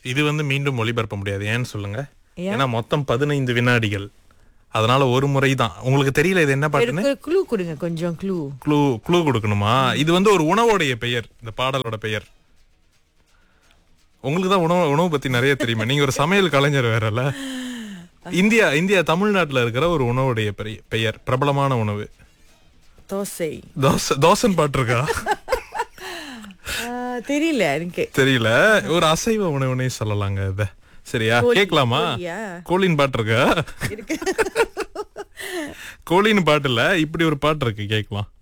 இது வந்து மீண்டும் ஒளிபரப்ப முடியாது ஏன்னு சொல்லுங்க ஏன்? ஏன்னா மொத்தம் பதினைந்து வினாடிகள் அதனால ஒரு முறை தான் உங்களுக்கு தெரியல இது என்ன பாட்டுன்னு க்ளூ கொடுங்க கொஞ்சம் க்ளூ க்ளூ க்ளூ கொடுக்கணுமா இது வந்து ஒரு உணவோடைய பெயர் இந்த பாடலோட பெயர் உங்களுக்கு தான் உணவு உணவு பத்தி நிறைய தெரியுமா நீங்க ஒரு சமையல் கலைஞர் வேறல்ல இந்தியா இந்தியா தமிழ்நாட்டுல இருக்கிற ஒரு உணவுடைய பெரிய- பெயர் பிரபலமான உணவு தோசை தோசை தோசைன்னு பாட்டு இருக்கா ஆ, தெரியல எனக்கு தெரியல ஒரு அசைவ உணவுனே சொல்லலாங்க இத சரியா கோழி- கேட்கலாமா கோழியா? கோழின்னு பாட்டு இருக்கா இருக்கு கோழின்னு பாட்டு இல்ல இப்படி ஒரு பாட்டு இருக்கு கேட்கலாம்